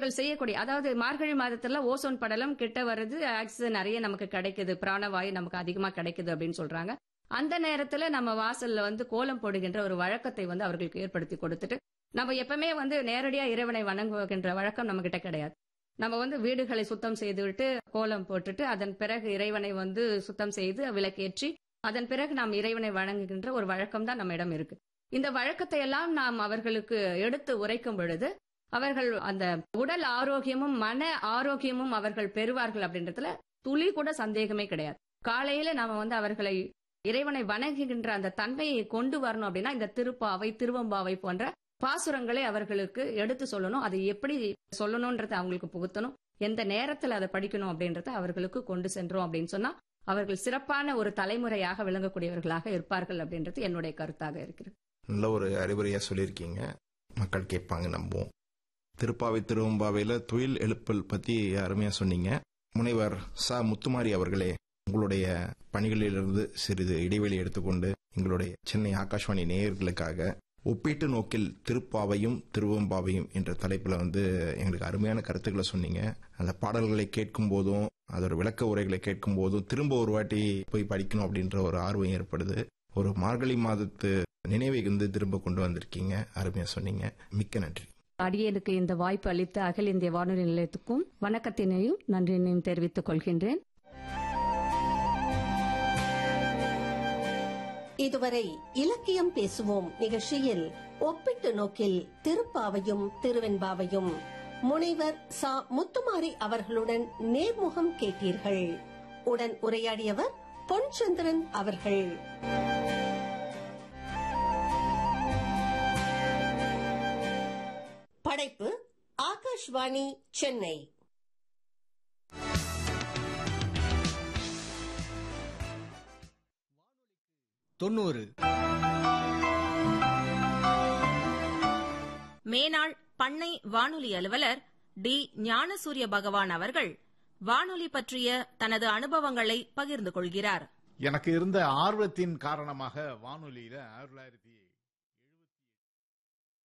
அவர்கள் செய்யக்கூடிய அதாவது மார்கழி மாதத்துல ஓசோன் படலம் கிட்ட வருது ஆக்சிஜன் நிறைய நமக்கு கிடைக்குது பிராணவாயு நமக்கு அதிகமா கிடைக்குது அப்படின்னு சொல்றாங்க அந்த நேரத்துல நம்ம வாசல்ல வந்து கோலம் போடுகின்ற ஒரு வழக்கத்தை வந்து அவர்களுக்கு ஏற்படுத்தி கொடுத்துட்டு நம்ம எப்பவுமே வந்து நேரடியா இறைவனை வணங்குகின்ற வழக்கம் நம்ம கிட்ட கிடையாது நம்ம வந்து வீடுகளை சுத்தம் செய்துவிட்டு கோலம் போட்டுட்டு அதன் பிறகு இறைவனை வந்து சுத்தம் செய்து விளக்கேற்றி அதன் பிறகு நாம் இறைவனை வணங்குகின்ற ஒரு வழக்கம் தான் நம்மிடம் இருக்கு இந்த வழக்கத்தை எல்லாம் நாம் அவர்களுக்கு எடுத்து உரைக்கும் பொழுது அவர்கள் அந்த உடல் ஆரோக்கியமும் மன ஆரோக்கியமும் அவர்கள் பெறுவார்கள் அப்படின்றதுல துளி கூட சந்தேகமே கிடையாது காலையில நாம வந்து அவர்களை இறைவனை வணங்குகின்ற அந்த தன்மையை கொண்டு வரணும் அப்படின்னா இந்த திருப்பாவை திருவம்பாவை போன்ற பாசுரங்களை அவர்களுக்கு எடுத்து சொல்லணும் அதை எப்படி சொல்லணும்ன்றதை அவங்களுக்கு புகுத்தணும் எந்த நேரத்துல அதை படிக்கணும் அப்படின்றத அவர்களுக்கு கொண்டு சென்றோம் அப்படின்னு சொன்னா அவர்கள் சிறப்பான ஒரு தலைமுறையாக விளங்கக்கூடியவர்களாக இருப்பார்கள் அப்படின்றது என்னுடைய கருத்தாக இருக்கிறது நல்ல ஒரு அறிவுரையா சொல்லியிருக்கீங்க மக்கள் கேட்பாங்க நம்புவோம் திருப்பாவை திருவம்பாவையில துயில் எழுப்பல் பத்தி அருமையா சொன்னீங்க முனைவர் ச முத்துமாரி அவர்களே உங்களுடைய பணிகளிலிருந்து சிறிது இடைவெளி எடுத்துக்கொண்டு எங்களுடைய சென்னை ஆகாஷ்வாணி நேயர்களுக்காக ஒப்பீட்டு நோக்கில் திருப்பாவையும் திருவம்பாவையும் என்ற தலைப்புல வந்து எங்களுக்கு அருமையான கருத்துக்களை சொன்னீங்க அந்த பாடல்களை கேட்கும் போதும் அதோட விளக்க உரைகளை கேட்கும் போதும் திரும்ப ஒரு வாட்டி போய் படிக்கணும் அப்படின்ற ஒரு ஆர்வம் ஏற்படுது ஒரு மார்கழி மாதத்து நினைவை வந்து திரும்ப கொண்டு வந்திருக்கீங்க அருமையா சொன்னீங்க மிக்க நன்றி அடியனுக்கு இந்த வாய்ப்பு அளித்த அகில இந்திய வானொலி நிலையத்துக்கும் வணக்கத்தினையும் நன்றியினையும் தெரிவித்துக் கொள்கின்றேன் இதுவரை இலக்கியம் பேசுவோம் நிகழ்ச்சியில் ஒப்பிட்டு நோக்கில் திருப்பாவையும் திருவெண்பாவையும் முனைவர் சா முத்துமாரி அவர்களுடன் நேர்முகம் கேட்டீர்கள் உடன் உரையாடியவர் பொன்சந்திரன் அவர்கள் படைப்பு ஆகாஷ்வாணி சென்னை தொண்ணூறு மேனாள் பண்ணை வானொலி அலுவலர் டி ஞானசூரிய பகவான் அவர்கள் வானொலி பற்றிய தனது அனுபவங்களை பகிர்ந்து கொள்கிறார் எனக்கு இருந்த ஆர்வத்தின் காரணமாக வானொலியில ஆயிரத்தி தொள்ளாயிரத்தி